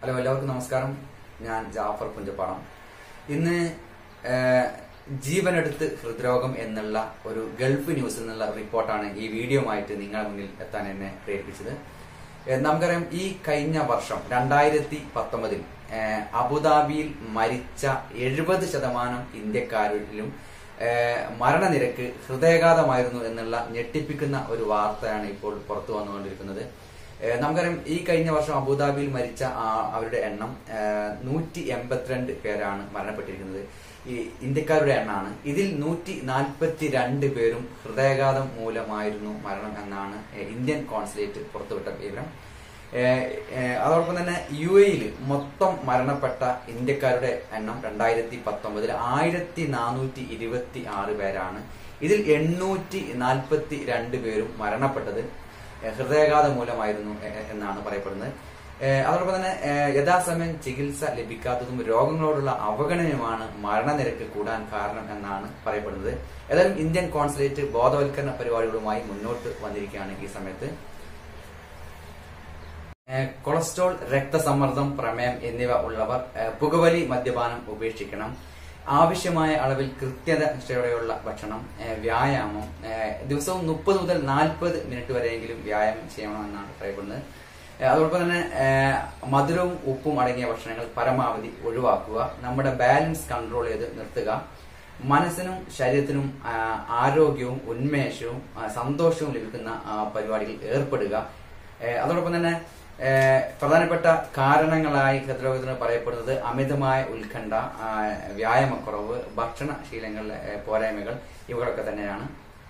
hello എല്ലാവർക്കും നമസ്കാരം ഞാൻ ജാഫർ പുഞ്ചപ്പാടം ഇന്ന് ഏഹ്, ജീവനെടുത്ത് ഹൃദ്രോഗം എന്നുള്ള ഒരു ഗൾഫ് ന്യൂസിൽ നിന്നുള്ള റിപ്പോർട്ടാണ് ഈ വീഡിയോയുമായിട്ട് നിങ്ങളുടെ മുന്നിൽ എത്താൻ എന്നെ പ്രേരിപ്പിച്ചത് ഏഹ്, നമുക്കറിയാം ഈ കഴിഞ്ഞ വർഷം രണ്ടായിരത്തി പത്തൊമ്പതിൽ അബുദാബിയിൽ മരിച്ച എഴുപത് ശതമാനം ഇന്ത്യക്കാരിലും ഏഹ്, മരണനിരക്ക് ഹൃദയാഘാതമായിരുന്നു എന്നുള്ള ഞെട്ടിപ്പിക്കുന്ന ഒരു വാർത്തയാണ് ഇപ്പോൾ പുറത്തു വന്നുകൊണ്ടിരിക്കുന്നത് ഏഹ് നമുക്കറിയാം ഈ കഴിഞ്ഞ വർഷം അബുദാബിയിൽ മരിച്ച ആ- അവരുടെ എണ്ണം നൂറ്റി എൺപത്തിരണ്ട് പേരാണ് മരണപ്പെട്ടിരിക്കുന്നത് ഈ ഇന്ത്യക്കാരുടെ എണ്ണമാണ് ഇതിൽ നൂറ്റി നാൽപ്പത്തി രണ്ട് പേരും ഹൃദയാഘാതം മൂലമായിരുന്നു മരണം എന്നാണ് ഏഹ് ഇന്ത്യൻ കോൺസുലേറ്റ് പുറത്തുവിട്ട വിവരം ഏഹ് ഏഹ് അതോടൊപ്പം തന്നെ യു എയിൽ മൊത്തം മരണപ്പെട്ട ഇന്ത്യക്കാരുടെ എണ്ണം രണ്ടായിരത്തി പത്തൊമ്പതിൽ ആയിരത്തി നാനൂറ്റി ഇരുപത്തി ആറ് പേരാണ് ഇതിൽ എണ്ണൂറ്റി നാൽപ്പത്തി രണ്ട് പേരും മരണപ്പെട്ടത് ഏഹ് ഹൃദയാഘാതം മൂലമായിരുന്നു എ- എന്നാണ് പറയപ്പെടുന്നത് ഏഹ് അതോടൊപ്പം തന്നെ ഏഹ് യഥാസമയം ചികിത്സ ലഭിക്കാത്തതും രോഗങ്ങളോടുള്ള അവഗണനയുമാണ് മരണനിരക്ക് കൂടാൻ കാരണം എന്നാണ് പറയപ്പെടുന്നത് ഏതായാലും ഇന്ത്യൻ കോൺസുലേറ്റ് ബോധവൽക്കരണ പരിപാടികളുമായി മുന്നോട്ട് വന്നിരിക്കുകയാണ് ഈ സമയത്ത് ഏഹ് കൊളസ്ട്രോൾ രക്തസമ്മർദ്ദം പ്രമേയം എന്നിവ ഉള്ളവർ ഏഹ് പുകവലി മദ്യപാനം ഉപേക്ഷിക്കണം ആവശ്യമായ അളവിൽ കൃത്യത നിഷ്ഠയോടെയുള്ള ഭക്ഷണം ഏഹ് വ്യായാമം ഏഹ് ദിവസവും മുപ്പത് മുതൽ നാൽപ്പത് മിനിറ്റ് വരെയെങ്കിലും വ്യായാമം ചെയ്യണമെന്നാണ് പറയപ്പെടുന്നത് ഏഹ് അതോടൊപ്പം തന്നെ ഏഹ് മധുരവും ഉപ്പും അടങ്ങിയ ഭക്ഷണങ്ങൾ പരമാവധി ഒഴിവാക്കുക നമ്മുടെ ബാലൻസ് കൺട്രോൾ ചെയ്ത് നിർത്തുക മനസ്സിനും ശരീരത്തിനും ആ, ആരോഗ്യവും ഉന്മേഷവും ആ, സന്തോഷവും ലഭിക്കുന്ന ആ, പരിപാടികളിൽ ഏർപ്പെടുക ഏഹ് അതോടൊപ്പം തന്നെ ഏഹ് പ്രധാനപ്പെട്ട കാരണങ്ങളായി ഹൃദ്രോഗത്തിന് പറയപ്പെടുന്നത് അമിതമായ ഉത്കണ്ഠ ആ, വ്യായാമക്കുറവ് ഭക്ഷണശീലങ്ങളിലെ ഏഹ് പോരായ്മകൾ ഇവകളൊക്കെ തന്നെയാണ്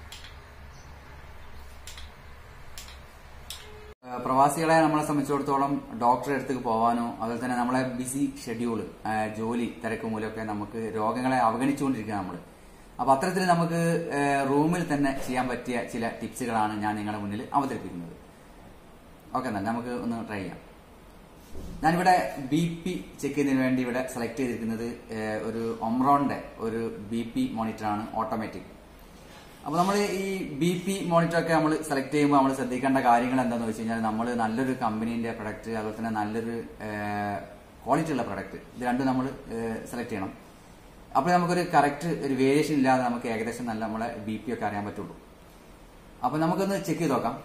ഏഹ് പ്രവാസികളെ നമ്മളെ സംബന്ധിച്ചിടത്തോളം ഡോക്ടറെ അടുത്തേക്ക് പോകാനോ അതുപോലെ തന്നെ നമ്മളെ ബിസി ഷെഡ്യൂൾ ജോലി തിരക്ക് മൂലമൊക്കെ നമുക്ക് രോഗങ്ങളെ അവഗണിച്ചുകൊണ്ടിരിക്കുക നമ്മൾ അപ്പൊ അത്തരത്തിൽ നമുക്ക് ഏഹ് റൂമിൽ തന്നെ ചെയ്യാൻ പറ്റിയ ചില ടിപ്സുകളാണ് ഞാൻ നിങ്ങളുടെ മുന്നിൽ അവതരിപ്പിക്കുന്നത് ഓക്കെ എന്നാൽ നമുക്ക് ഒന്ന് ട്രൈ ചെയ്യാം ഞാനിവിടെ ബി പി ചെക്ക് ചെയ്യുന്നതിന് വേണ്ടി ഇവിടെ സെലക്ട് ചെയ്തിരിക്കുന്നത് ഏഹ്, ഒരു ഒമ്രോണിന്റെ ഒരു ബി പി മോണിറ്ററാണ് ഓട്ടോമാറ്റിക് അപ്പൊ നമ്മൾ ഈ ബി പി മോണിറ്റർ ഒക്കെ നമ്മൾ സെലക്ട് ചെയ്യുമ്പോൾ നമ്മൾ ശ്രദ്ധിക്കേണ്ട കാര്യങ്ങൾ എന്താണെന്ന് വെച്ച് കഴിഞ്ഞാൽ നമ്മൾ നല്ലൊരു കമ്പനീന്റെ പ്രൊഡക്റ്റ് അതുപോലെ തന്നെ നല്ലൊരു ക്വാളിറ്റി ഉള്ള പ്രൊഡക്റ്റ് ഇത് രണ്ടും നമ്മൾ സെലക്ട് ചെയ്യണം അപ്പോൾ നമുക്കൊരു കറക്റ്റ് ഒരു വേരിയേഷൻ ഇല്ലാതെ നമുക്ക് ഏകദേശം നല്ല നമ്മളെ ബി പി ഒക്കെ അറിയാൻ പറ്റുള്ളൂ അപ്പൊ നമുക്കൊന്ന് ചെക്ക് ചെയ്ത് നോക്കാം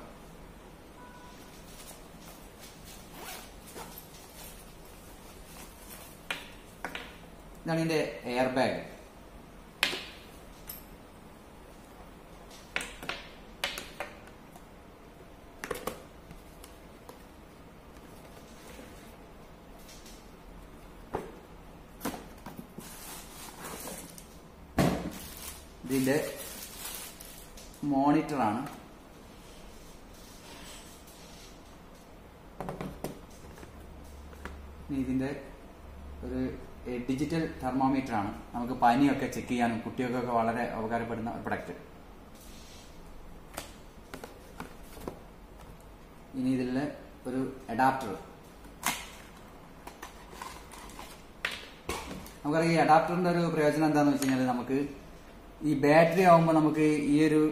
ഇതാണ് ഇതിന്റെ എയർ ബാഗ് ഇതിന്റെ മോണിറ്ററാണ് ഇനി ഇതിന്റെ ഒരു ഡിജിറ്റൽ തെർമോമീറ്റർ ആണ് നമുക്ക് പനിയൊക്കെ ചെക്ക് ചെയ്യാനും കുട്ടികൾക്കൊക്കെ വളരെ ഉപകാരപ്പെടുന്ന ഒരു പ്രൊഡക്റ്റ് ഇനി ഇതിലെ ഒരു അഡാപ്റ്റർ നമുക്കറിയാം ഈ അഡാപ്റ്ററിന്റെ ഒരു പ്രയോജനം എന്താണെന്ന് വെച്ച് കഴിഞ്ഞാൽ നമുക്ക് ഈ ബാറ്ററി ആവുമ്പോൾ നമുക്ക് ഈ ഒരു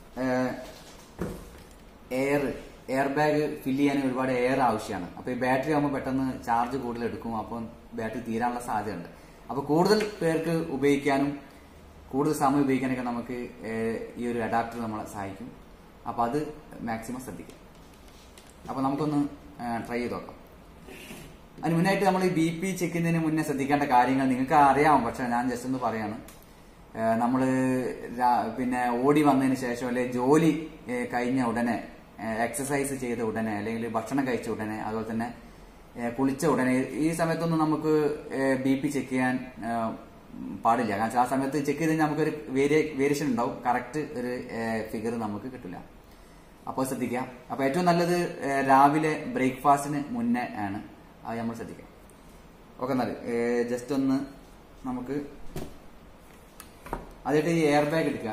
എയർ എയർ ബാഗ് ഫില്ല് ചെയ്യാൻ ഒരുപാട് എയർ ആവശ്യമാണ് അപ്പൊ ഈ ബാറ്ററി ആകുമ്പോൾ പെട്ടെന്ന് ചാർജ് കൂടുതൽ എടുക്കും അപ്പം ബാറ്ററി തീരാനുള്ള സാധ്യതയുണ്ട് അപ്പൊ കൂടുതൽ പേർക്ക് ഉപയോഗിക്കാനും കൂടുതൽ സമയം ഉപയോഗിക്കാനൊക്കെ നമുക്ക് ഏഹ്, ഈ ഒരു അഡാപ്റ്റർ നമ്മളെ സഹായിക്കും അപ്പൊ അത് മാക്സിമം ശ്രദ്ധിക്കാം അപ്പൊ നമുക്കൊന്ന് ട്രൈ ചെയ്ത് നോക്കാം അതിന് മുന്നായിട്ട് നമ്മൾ ഈ ബി പി ചെക്ക് ചെയ്യുന്നതിന് മുന്നേ ശ്രദ്ധിക്കേണ്ട കാര്യങ്ങൾ നിങ്ങൾക്ക് അറിയാം പക്ഷെ ഞാൻ ജസ്റ്റ് ഒന്ന് പറയാണ് ഏഹ് നമ്മള് രാ- പിന്നെ ഓടി വന്നതിന് ശേഷം അല്ലെങ്കിൽ ജോലി ഏഹ് കഴിഞ്ഞ ഉടനെ എക്സസൈസ് ചെയ്ത ഉടനെ അല്ലെങ്കിൽ ഭക്ഷണം കഴിച്ച ഉടനെ അതുപോലെ തന്നെ ഏഹ് കുളിച്ച ഉടനെ ഈ സമയത്തൊന്നും നമുക്ക് ബി പി ചെക്ക് ചെയ്യാൻ ഏഹ് പാടില്ല കാരണം വെച്ചാൽ ആ സമയത്ത് ചെക്ക് ചെയ്ത് കഴിഞ്ഞാൽ നമുക്കൊരു വേരിയേഷൻ ഉണ്ടാവും കറക്റ്റ് ഒരു ഫിഗർ നമുക്ക് കിട്ടില്ല അപ്പോൾ ശ്രദ്ധിക്കാം അപ്പൊ ഏറ്റവും നല്ലത് ഏഹ് രാവിലെ ബ്രേക്ക്ഫാസ്റ്റിന് മുന്നേ ആണ് അത് നമ്മൾ ശ്രദ്ധിക്കാം ഓക്കെ എന്നാൽ ജസ്റ്റ് ഒന്ന് നമുക്ക് ആദ്യമായിട്ട് ഈ എയർ ബാഗ് എടുക്കുക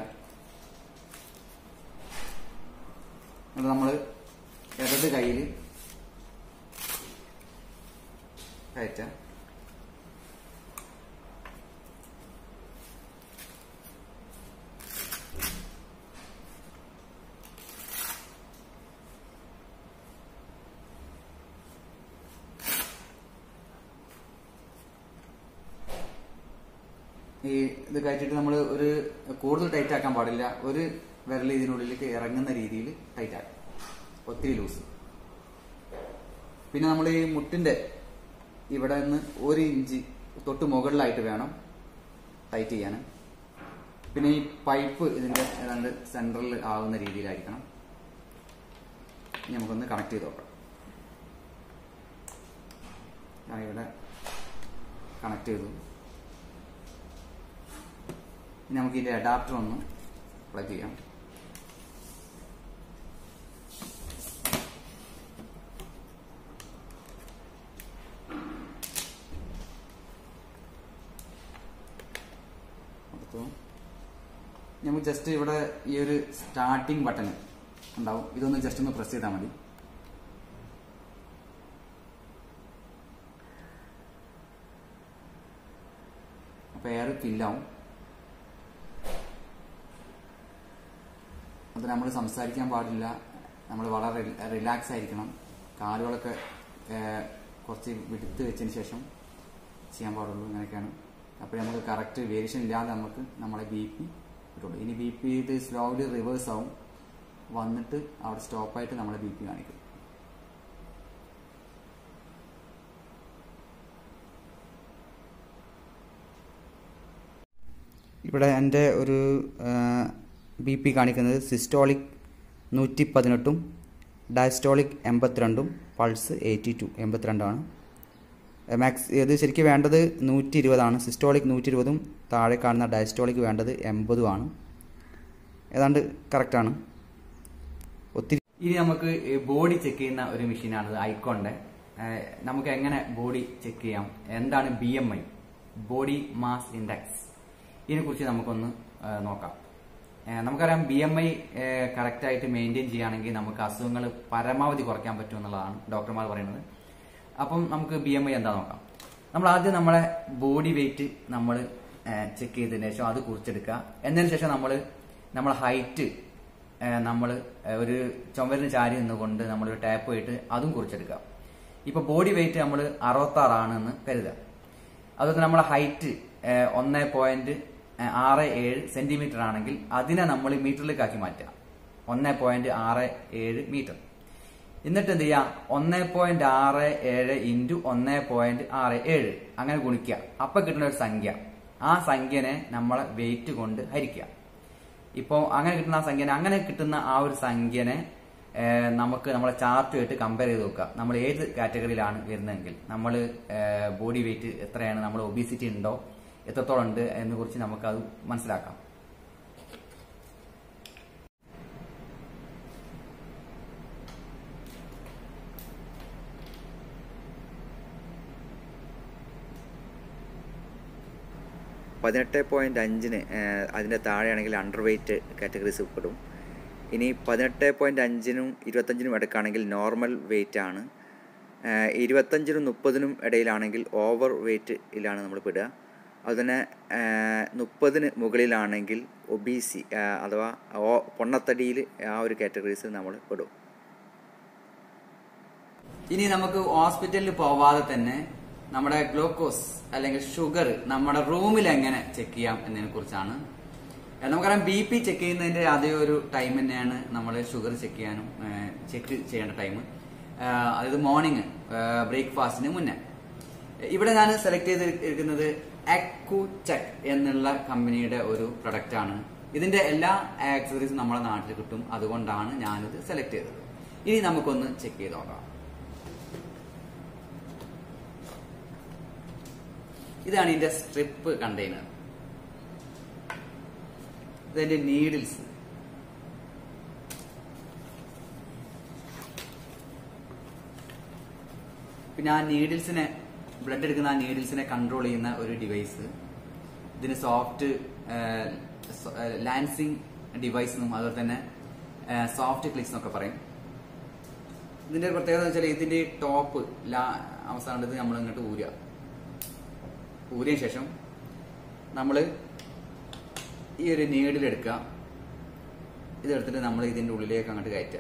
എന്നിട്ട് നമ്മൾ ഇടത് കയ്യിൽ കയറ്റാം ഈ ഇത് കയറ്റിട്ട് നമ്മൾ ഒരു കൂടുതൽ ടൈറ്റ് ആക്കാൻ പാടില്ല ഒരു വിരൽ ഇതിനുള്ളിലേക്ക് ഇറങ്ങുന്ന രീതിയിൽ ടൈറ്റ് ആക്കാം ഒത്തിരി ലൂസ് പിന്നെ നമ്മൾ ഈ മുട്ടിന്റെ ഇവിടെ നിന്ന് ഒരു ഇഞ്ച് തൊട്ട് മുകളിലായിട്ട് വേണം ടൈറ്റ് ചെയ്യാൻ പിന്നെ ഈ പൈപ്പ് ഇതിന്റെ ഏതാണ്ട് സെൻട്രൽ ആവുന്ന രീതിയിലായിരിക്കണം ഇനി നമുക്കൊന്ന് കണക്ട് ചെയ്ത് നോക്കാം ഞാൻ ഇവിടെ കണക്ട് ചെയ്തു ഇനി നമുക്ക് ഇതിന്റെ അഡാപ്റ്റർ ഒന്ന് പ്ലഗ് ചെയ്യാം അടുത്തു നമുക്ക് ജസ്റ്റ് ഇവിടെ ഈ ഒരു സ്റ്റാർട്ടിംഗ് ബട്ടൺ ഉണ്ടാവും ഇതൊന്ന് ജസ്റ്റ് ഒന്ന് പ്രസ് ചെയ്താൽ മതി അപ്പൊ എയർ ഫില്ലാവും അത് നമ്മൾ സംസാരിക്കാൻ പാടില്ല നമ്മൾ വളരെ റിലാക്സ് ആയിരിക്കണം കാലുകളൊക്കെ ഏഹ്, കുറച്ച് വിടുത്ത് വെച്ചതിന് ശേഷം ചെയ്യാൻ പാടുള്ളൂ അങ്ങനെയൊക്കെയാണ് അപ്പോൾ നമുക്ക് കറക്റ്റ് വേരിയേഷൻ ഇല്ലാതെ നമുക്ക് നമ്മളെ ബി പി കിട്ടുള്ളൂ ഇനി ബി പി ഇത് സ്ലോലി റിവേഴ്സ് ആവും വന്നിട്ട് അവിടെ സ്റ്റോപ്പായിട്ട് നമ്മളെ ബി പി കാണിക്കും ഇവിടെ എൻ്റെ ഒരു ബി പി കാണിക്കുന്നത് സിസ്റ്റോളിക് നൂറ്റി പതിനെട്ടും ഡയസ്റ്റോളിക് എൺപത്തിരണ്ടും പൾസ് എയ്റ്റി ടു എൺപത്തിരണ്ടാണ് മാക്സ് ഇത് ശരിക്കും വേണ്ടത് നൂറ്റി ഇരുപതാണ് സിസ്റ്റോളിക് നൂറ്റി ഇരുപതും താഴെ കാണുന്ന ഡയസ്റ്റോളിക് വേണ്ടത് എൺപതുമാണ് ഏതാണ്ട് കറക്റ്റാണ് ഒത്തിരി ഇനി നമുക്ക് ബോഡി ചെക്ക് ചെയ്യുന്ന ഒരു മെഷീനാണ് ഐക്കോണിന്റെ നമുക്ക് എങ്ങനെ ബോഡി ചെക്ക് ചെയ്യാം എന്താണ് B M I body mass index ഇതിനെക്കുറിച്ച് നമുക്കൊന്ന് ആ, നോക്കാം ആ, നമുക്കറിയാം ബി എം ഐ കറക്റ്റായിട്ട് മെയിൻറ്റെയിൻ ചെയ്യുകയാണെങ്കിൽ നമുക്ക് അസുഖങ്ങൾ പരമാവധി കുറയ്ക്കാൻ പറ്റും എന്നുള്ളതാണ് ഡോക്ടർമാർ പറയുന്നത് അപ്പം നമുക്ക് ബി എം ഐ എന്താ നോക്കാം നമ്മൾ ആദ്യം നമ്മളെ ബോഡി വെയിറ്റ് നമ്മൾ ചെക്ക് ചെയ്തതിന് ശേഷം അത് കുറിച്ചെടുക്കുക എന്നതിന് ശേഷം നമ്മൾ നമ്മളെ ഹൈറ്റ് നമ്മൾ ഒരു ചുമരിന് ചാരി നിന്നുകൊണ്ട് നമ്മൾ ഒരു ടാപ്പ് ആയിട്ട് അതും കുറിച്ചെടുക്കുക ഇപ്പൊ ബോഡി വെയിറ്റ് നമ്മൾ അറുപത്താറാണെന്ന് കരുതുക അതുപോലെ നമ്മളെ ഹൈറ്റ് ഒന്ന് പോയിന്റ് ആറ് ഏഴ് സെന്റിമീറ്റർ ആണെങ്കിൽ അതിനെ നമ്മൾ മീറ്ററിലേക്ക് ആക്കി മാറ്റുക ഒന്ന് പോയിന്റ് ആറ് ഏഴ് മീറ്റർ എന്നിട്ട് എന്ത് ചെയ്യാം ഒന്ന് പോയിന്റ് ആറ് ഏഴ് ഇൻറ്റു ഒന്ന് പോയിന്റ് ആറ് ഏഴ് അങ്ങനെ ഗുണിക്കുക അപ്പൊ കിട്ടുന്ന ഒരു സംഖ്യ ആ സംഖ്യനെ നമ്മളെ വെയിറ്റ് കൊണ്ട് ഹരിക്കുക ഇപ്പോൾ അങ്ങനെ കിട്ടുന്ന ആ സംഖ്യനെ അങ്ങനെ കിട്ടുന്ന ആ ഒരു സംഖ്യനെ ഏഹ്, നമുക്ക് നമ്മളെ ചാർട്ടുമായിട്ട് കമ്പയർ ചെയ്ത് നോക്കുക നമ്മൾ ഏത് കാറ്റഗറിയിലാണ് വരുന്നതെങ്കിൽ നമ്മൾ ബോഡി വെയിറ്റ് എത്രയാണ് നമ്മൾ ഒബീസിറ്റി ഉണ്ടോ എത്രത്തോളം ഉണ്ട് എന്ന് കുറിച്ച് നമുക്കത് മനസ്സിലാക്കാം പതിനെട്ട് പോയിൻറ്റ് അഞ്ചിന് അതിൻ്റെ താഴെയാണെങ്കിൽ അണ്ടർ വെയ്റ്റ് കാറ്റഗറീസ് ഉൾപ്പെടും ഇനി പതിനെട്ട് പോയിൻറ്റ് അഞ്ചിനും ഇരുപത്തഞ്ചിനും ഇടയ്ക്കാണെങ്കിൽ നോർമൽ വെയിറ്റ് ആണ് ഏഹ് ഇരുപത്തഞ്ചിനും മുപ്പതിനും ഇടയിലാണെങ്കിൽ ഓവർ വെയ്റ്റിലാണ് നമ്മൾ പെടുക അതുതന്നെ മുപ്പതിന് മുകളിലാണെങ്കിൽ ഒബീസി അഥവാ ഓ പൊണ്ണത്തടിയിൽ ആ ഒരു കാറ്റഗറീസ് നമ്മൾ പെടും ഇനി നമുക്ക് ഹോസ്പിറ്റലിൽ പോവാതെ തന്നെ നമ്മുടെ ഗ്ലൂക്കോസ് അല്ലെങ്കിൽ ഷുഗർ നമ്മുടെ റൂമിൽ എങ്ങനെ ചെക്ക് ചെയ്യാം എന്നതിനെ കുറിച്ചാണ് ഏഹ് നമുക്കറിയാം ബി പി ചെക്ക് ചെയ്യുന്നതിന്റെ അതേ ഒരു ടൈം തന്നെയാണ് നമ്മൾ ഷുഗർ ചെക്ക് ചെയ്യാനും ചെക്ക് ചെയ്യേണ്ട ടൈം അതായത് മോർണിംഗ് ബ്രേക്ക്ഫാസ്റ്റിന് മുന്നേ ഇവിടെ ഞാൻ സെലക്ട് ചെയ്തിരിക്കുന്നത് അക്കു ചെക്ക് എന്നുള്ള കമ്പനിയുടെ ഒരു പ്രൊഡക്റ്റ് ആണ് ഇതിന്റെ എല്ലാ ആക്സസറീസും നമ്മുടെ നാട്ടിൽ കിട്ടും അതുകൊണ്ടാണ് ഞാനിത് സെലക്ട് ചെയ്തത് ഇനി നമുക്കൊന്ന് ചെക്ക് ചെയ്ത് നോക്കാം ഇതാണ് ഇതിന്റെ സ്ട്രിപ്പ് കണ്ടെയ്നർ ഇതിന്റെ നീഡിൽസ് പിന്നെ ആ നീഡിൽസിനെ ബ്ലഡ് എടുക്കുന്ന ആ നീഡിൽസിനെ കൺട്രോൾ ചെയ്യുന്ന ഒരു ഡിവൈസ് ഇതിന് സോഫ്റ്റ് ലാൻസിങ് ഡിവൈസ് എന്നും അതുപോലെ തന്നെ സോഫ്റ്റ് ക്ലിക്സ് എന്നൊക്കെ പറയും ഇതിന്റെ ഒരു പ്രത്യേകത എന്ന് വെച്ചാൽ ഇതിന്റെ ടോപ്പ് ലാ അവസാനം ഇത് നമ്മൾ ഇങ്ങോട്ട് ഊരുക ഊരിയ ശേഷം നമ്മൾ ഈ ഒരു നീഡിൽ എടുക്കുക ഇതെടുത്തിട്ട് നമ്മൾ ഇതിന്റെ ഉള്ളിലേക്ക് അങ്ങോട്ട് കയറ്റുക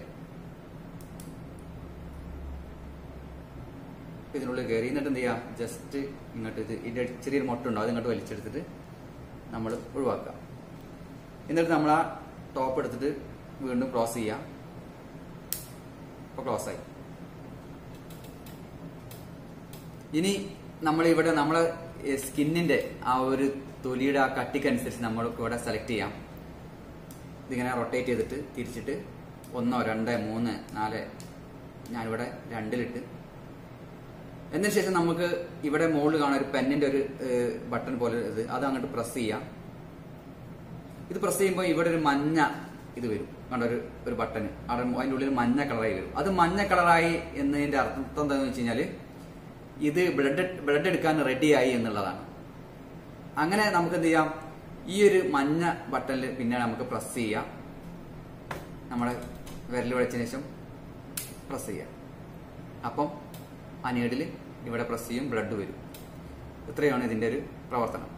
ഇതിനുള്ളിൽ കയറി എന്നിട്ട് എന്ത് ചെയ്യുക ജസ്റ്റ് ഇങ്ങോട്ട് ഇത് ഇതിന്റെ ചെറിയൊരു മുട്ട ഉണ്ടാവും അത് ഇങ്ങോട്ട് വലിച്ചെടുത്തിട്ട് നമ്മൾ ഒഴിവാക്കുക എന്നിട്ട് നമ്മൾ ആ ടോപ്പ് എടുത്തിട്ട് വീണ്ടും ക്ലോസ് ചെയ്യാം ഇപ്പോൾ ക്ലോസ് ആയി ഇനി നമ്മൾ ഇവിടെ നമ്മളെ സ്കിന്നിന്റെ ആ ഒരു തൊലിയുടെ ആ കട്ടിക്കനുസരിച്ച് നമ്മൾക്ക് ഇവിടെ സെലക്ട് ചെയ്യാം ഇതിങ്ങനെ റൊട്ടേറ്റ് ചെയ്തിട്ട് തിരിച്ചിട്ട് ഒന്നോ രണ്ട് മൂന്ന് നാല് ഞാനിവിടെ രണ്ടിലിട്ട് എന്നതിന് ശേഷം നമുക്ക് ഇവിടെ മുകളിൽ കാണാൻ ഒരു പെന്നിന്റെ ഒരു ബട്ടൺ പോലെ ഇത് അത് അങ്ങോട്ട് പ്രസ് ചെയ്യാം ഇത് പ്രസ് ചെയ്യുമ്പോൾ ഇവിടെ ഒരു മഞ്ഞ ഇത് വരും കണ്ട ഒരു ഒരു ബട്ടൺ അവിടെ അതിൻ്റെ ഉള്ളിൽ മഞ്ഞ കളറായി വരും അത് മഞ്ഞ കളറായി എന്നതിന്റെ അർത്ഥം എന്താണെന്ന് വെച്ച് കഴിഞ്ഞാൽ ഇത് ബ്ലഡ് ബ്ലഡ് എടുക്കാൻ റെഡിയായി എന്നുള്ളതാണ് അങ്ങനെ നമുക്ക് എന്ത് ചെയ്യാം ഈ ഒരു മഞ്ഞ ബട്ടണിൽ പിന്നെ നമുക്ക് പ്രസ് ചെയ്യാം നമ്മുടെ വിരൽ വെച്ചതിന് ശേഷം പ്രസ് ചെയ്യാം അപ്പം ആ നീഡിൽ ഇവിടെ പ്രസ് ചെയ്യും ബ്ലഡ് വരും ഇത്രയാണ് ഇതിന്റെ ഒരു പ്രവർത്തനം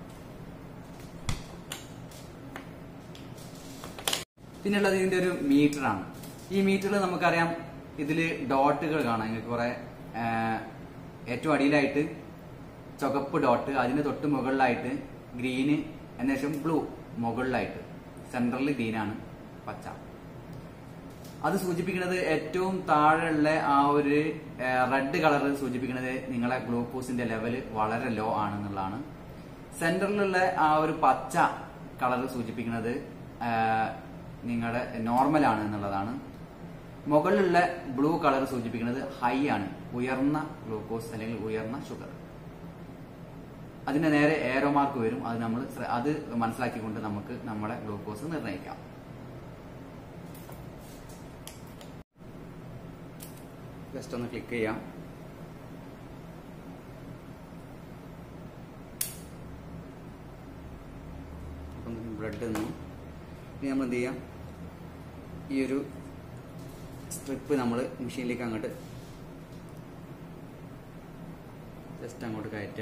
പിന്നുള്ളത് ഇതിന്റെ ഒരു മീറ്ററാണ് ഈ മീറ്ററിൽ നമുക്കറിയാം ഇതിൽ ഡോട്ടുകൾ കാണാം നിങ്ങൾക്ക് കുറെ ആ, ഏറ്റവും അടിയിലായിട്ട് ചുവപ്പ് ഡോട്ട് അതിന് തൊട്ട് മുകളിലായിട്ട് ഗ്രീന് എന്നശേഷം ബ്ലൂ മുകളിലായിട്ട് സെൻട്രലിൽ ഗ്രീനാണ് പച്ച അത് സൂചിപ്പിക്കുന്നത് ഏറ്റവും താഴെയുള്ള ആ ഒരു റെഡ് കളർ സൂചിപ്പിക്കുന്നത് നിങ്ങളെ ഗ്ലൂക്കോസിന്റെ ലെവല് വളരെ ലോ ആണെന്നുള്ളതാണ് സെന്ററിലുള്ള ആ ഒരു പച്ച കളർ സൂചിപ്പിക്കുന്നത് ആ, നിങ്ങളുടെ നോർമൽ ആണ് എന്നുള്ളതാണ് മുകളിലുള്ള ബ്ലൂ കളർ സൂചിപ്പിക്കുന്നത് ഹൈ ആണ് ഉയർന്ന ഗ്ലൂക്കോസ് അല്ലെങ്കിൽ ഉയർന്ന ഷുഗർ അതിന്റെ നേരെ ഏറോ മാർക്ക് വരും അത് നമ്മൾ ശ്ര- അത് മനസ്സിലാക്കിക്കൊണ്ട് നമുക്ക് നമ്മുടെ ഗ്ലൂക്കോസ് നിർണ്ണയിക്കാം ജസ്റ്റ് ഒന്ന് ക്ലിക്ക് ചെയ്യാം അപ്പം ബ്ലഡ് നിന്നു ഇനി നമ്മൾ എന്ത് ചെയ്യാം ഈ ഒരു സ്ട്രിപ്പ് നമ്മൾ മെഷീനിലേക്ക് അങ്ങോട്ട് ജസ്റ്റ് അങ്ങോട്ട് കയറ്റുക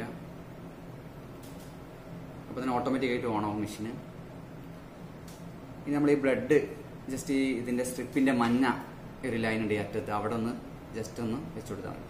അപ്പോൾ തന്നെ ഓട്ടോമാറ്റിക്കായിട്ട് ഓണാവും മെഷീന് ഇനി നമ്മൾ ഈ ബ്ലഡ് ജസ്റ്റ് ഈ ഇതിന്റെ സ്ട്രിപ്പിന്റെ മഞ്ഞ ഒരു ലൈൻ ഉണ്ട് ഈ അറ്റത്ത് അവിടെ ഒന്ന് ജസ്റ്റ് ഒന്ന് വെച്ചു കൊടുത്താൽ മതി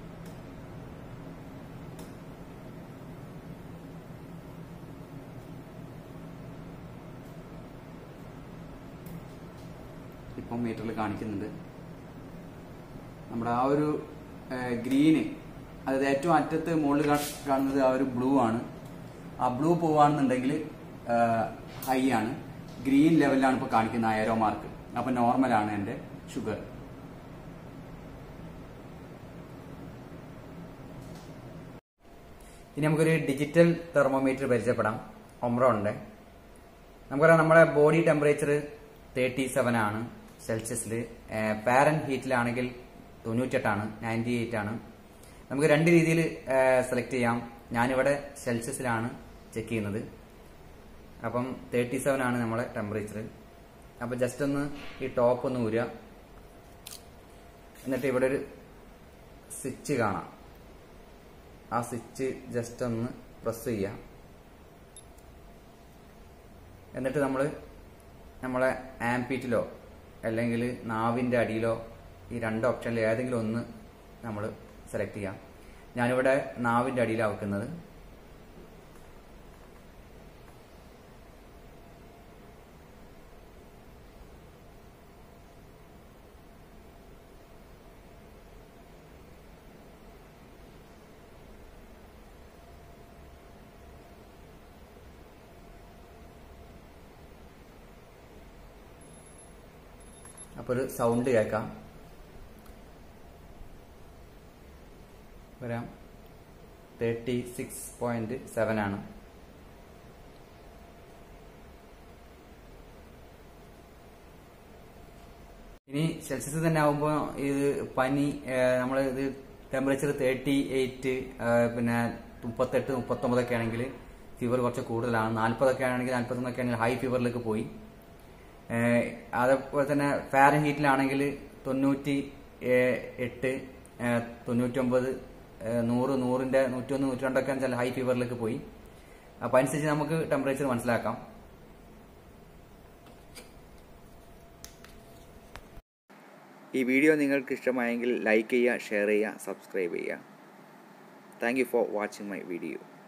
ഇപ്പം മീറ്ററിൽ കാണിക്കുന്നുണ്ട് നമ്മുടെ ആ ഒരു ഗ്രീന് അതായത് ഏറ്റവും അറ്റത്ത് മുകളിൽ കാ- കാണുന്നത് ആ ഒരു ബ്ലൂ ആണ് ആ ബ്ലൂ പോവാണെന്നുണ്ടെങ്കിൽ ഹൈ ആണ് ഗ്രീൻ ലെവലിലാണ് ഇപ്പോൾ കാണിക്കുന്ന ആരോ മാർക്ക് അപ്പൊ നോർമലാണ് എൻ്റെ ഷുഗർ ഇനി നമുക്കൊരു ഡിജിറ്റൽ തെർമോമീറ്റർ പരിചയപ്പെടാം ഒമ്രോണിന്റെ നമുക്കറിയാം നമ്മുടെ ബോഡി ടെമ്പറേച്ചർ തേർട്ടി സെവൻ ആണ് സെൽഷ്യസിൽ പാരൻ ഹീറ്റിലാണെങ്കിൽ തൊണ്ണൂറ്റെട്ടാണ് നയൻറ്റി എയ്റ്റ് ആണ് നമുക്ക് രണ്ട് രീതിയിൽ സെലക്ട് ചെയ്യാം ഞാനിവിടെ സെൽഷ്യസിലാണ് ചെക്ക് ചെയ്യുന്നത് അപ്പം തേർട്ടി സെവൻ ആണ് നമ്മുടെ ടെമ്പറേച്ചർ അപ്പം ജസ്റ്റ് ഒന്ന് ഈ ടോപ്പ് ഒന്ന് ഊരുക എന്നിട്ട് ഇവിടെ ഒരു സ്വിച്ച് കാണാം ആ സ്വിച്ച് ജസ്റ്റ് ഒന്ന് പ്രസ് ചെയ്യാം എന്നിട്ട് നമ്മൾ നമ്മളെ ആംപീറ്റിലോ അല്ലെങ്കിൽ നാവിൻ്റെ അടിയിലോ ഈ രണ്ട് ഓപ്ഷനിൽ ഏതെങ്കിലും ഒന്ന് നമ്മൾ സെലക്ട് ചെയ്യാം ഞാനിവിടെ നാവിൻ്റെ അടിയിലാണ് വെക്കുന്നത് അപ്പോൾ ഒരു സൗണ്ട് കേൾക്കാം വരാം തേർട്ടി സിക്സ് പോയിന്റ് സെവൻ ആണ് ഇനി സെൽഷ്യസ് തന്നെ ആകുമ്പോൾ ഇത് പനി നമ്മൾ ഇത് ടെമ്പറേച്ചർ തേർട്ടി എയ്റ്റ് പിന്നെ മുപ്പത്തെട്ട് മുപ്പത്തൊമ്പതൊക്കെ ആണെങ്കിൽ ഫീവർ കുറച്ച് കൂടുതലാണ് നാൽപ്പതൊക്കെ ആണെങ്കിൽ നാൽപ്പത്തൊന്നൊക്കെ ആണെങ്കിൽ ഹൈ ഫീവറിലേക്ക് പോയി ഏഹ് അതേപോലെ തന്നെ ഫാരൻ ഹീറ്റിലാണെങ്കിൽ തൊണ്ണൂറ്റി ഏഹ് എട്ട് ഏഹ് തൊണ്ണൂറ്റൊമ്പത് ഏഹ് നൂറ് നൂറിന്റെ നൂറ്റൊന്ന് നൂറ്റിരണ്ടൊക്കെ ചില ഹൈ ഫീവറിലേക്ക് പോയി അപ്പൊ അനുസരിച്ച് നമുക്ക് ടെമ്പറേച്ചർ മനസ്സിലാക്കാം ഈ വീഡിയോ നിങ്ങൾക്ക് ഇഷ്ടമായെങ്കിൽ ലൈക്ക് ചെയ്യുക ഷെയർ ചെയ്യുക സബ്സ്ക്രൈബ് ചെയ്യുക thank you for watching my video